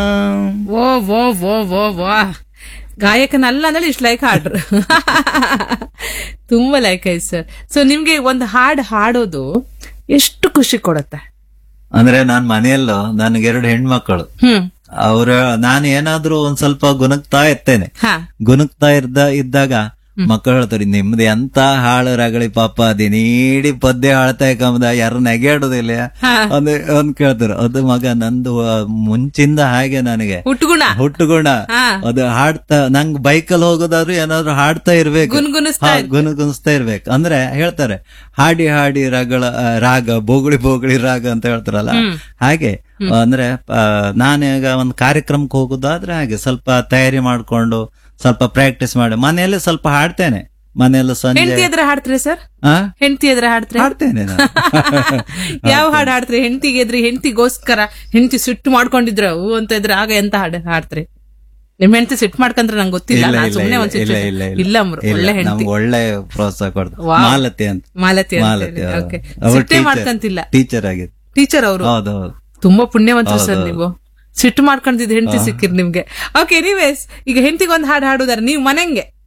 ಓ ಓ ಓ ಓ ವಾ ಗಾಯಕನಲ್ಲ ಅಂದ್ರೆ ಇಷ್ಟು ಲೈಕ್ ಹಾಡ್ರು ತುಂಬಾ ಲೈಕ್ ಆಯ್ತು ಸರ್ ಸೊ ನಿಮ್ಗೆ ಒಂದು ಹಾಡು ಹಾಡೋದು ಎಷ್ಟು ಖುಷಿ ಕೊಡುತ್ತೆ ಅಂದ್ರೆ ನಾನ್ ಮನೆಯಲ್ಲೂ ನನಗೆ ಎರಡು ಹೆಣ್ಮಕ್ಕಳು ಹ್ಮ್ ಅವ್ರ ನಾನು ಏನಾದ್ರೂ ಒಂದ್ ಸ್ವಲ್ಪ ಗುಣಗ್ತಾ ಇರ್ತೇನೆ ಹಾ ಗುಣಗ್ತಾ ಇದ್ದ ಇದ್ದಾಗ ಮಕ್ಕಳು ಹೇಳ್ತಾರೆ ನಿಮ್ದು ಎಂತ ಹಾಳು ರಗಳಿ ಪಾಪ ಅದಿನೀಡಿ ಪದ್ಯ ಹಾಳ್ತಾ ಕಮ್ಮದ ಯಾರು ನೆಗೆಯಾಡುದಿಲ್ಲ ಹಾ. ಒಂದು ಒಂದ್ ಕೇಳ್ತಾರೆ ಅದು ಮಗ ನಂದು ಆ, ಮುಂಚಿಂದ ಹಾಗೆ ನನಗೆ ಹುಟ್ಟುಗುಣ ಹುಟ್ಟುಗುಣ ಹಾ. ಅದು ಹಾಡ್ತಾ ನಂಗ್ ಬೈಕಲ್ಲಿ ಹೋಗೋದಾದ್ರು ಏನಾದ್ರು ಹಾಡ್ತಾ ಇರ್ಬೇಕು ಗುನ್ಗುನಿಸ್ತಾ ಹಾ, ಗುನುಗುನಿಸ್ತಾ ಇರ್ಬೇಕು ಅಂದ್ರೆ ಹೇಳ್ತಾರೆ ಹಾಡಿ ಹಾಡಿ ರಾಗಳ ಆ, ರಾಗ ಬೋಗುಳಿ ಬೋಗುಳಿ ರಾಗ ಅಂತ ಹೇಳ್ತಾರಲ್ಲ ಹಾಗೆ ಅಂದ್ರೆ ಆ, ನಾನೀಗ ಒಂದು ಕಾರ್ಯಕ್ರಮಕ್ಕೆ ಹೋಗೋದಾದ್ರೆ ಹಾಗೆ ಸ್ವಲ್ಪ ತಯಾರಿ ಮಾಡ್ಕೊಂಡು ಸ್ವಲ್ಪ ಪ್ರಾಕ್ಟೀಸ್ ಮಾಡಿ ಮನೆಯಲ್ಲಿ ಸ್ವಲ್ಪ ಹಾಡ್ತೇನೆ ಮನೆಯಲ್ಲ ಸಂಜೆ ಹೆಂಡತಿ ಎದ್ರ ಹಾಡ್ತೀರಿ ಸರ್ ಆ? ಹೆಂಡತಿ ಎದ್ರ ಹಾಡ್ತೀರಿ ಹಾಡ್ತೇನೆ ನಾನು ಯಾವ ಹಾಡು ಹಾಡ್ತೀರಿ ಹೆಂಡತಿಗೆ ಎದ್ರಿ ಹೆಂಡತಿಗೋಸ್ಕರ ಹೆಂಡತಿ ಸಿಟ್ಟು ಮಾಡ್ಕೊಂಡಿದ್ರ ಹೂ ಅಂತ ಇದ್ರೆ ಆಗ ಎಂತ ಹಾಡು ಹಾಡ್ತೀರಿ ನಿಮ್ ಹೆಂಡತಿ ಸಿಟ್ಟು ಮಾಡ್ಕಂದ್ರೆ ನಂಗೆ ಗೊತ್ತಿಲ್ಲ ಇಲ್ಲ ನಾನ್ ಇಲ್ಲ ಸುಮ್ನೆ ಇಲ್ಲ ಒಂದ್ ಇಲ್ಲ situation- ಇಲ್ಲ ಇಲ್ಲ ಅಮ್ರು, ಇಲ್ಲ, ಒಳ್ಳೆ ಹೆಂಡತಿ ನಮ್ಗೆ ಒಳ್ಳೆ ಪ್ರೋತ್ಸಾಹ ಕೊಡ್ತಾರೆ ವಾವ್. ಮಾಲತಿ ಅಂತ ಮಾಲತಿ ಅಂತ ಮಾಲತಿ ಹೇಳಿ. Okay. ಅವರು ಸಿಟ್ಟೇ ಮಾಡ್ಕಂತಿಲ್ಲ ಟೀಚರ್ ಆಗಿತ್ತು ಟೀಚರ್ ಅವರು ಹೌದು ಹೌದು ತುಂಬಾ ಪುಣ್ಯವಂತರು ಸರ್ ನೀವು ಸಿಟ್ಟು ಮಾಡ್ಕೊಂಡಿದ್ದು ಹೆಂಡತಿ ಸಿಕ್ಕಿರ್ ನಿಮ್ಗೆ ಓಕೆ ಎನಿವೇಸ್ ಈಗ ಹೆಂಡತಿಗೆ ಒಂದ್ ಹಾಡು ಹಾಡುದಾರೆ ನೀವು ಮನೆಂಗೆ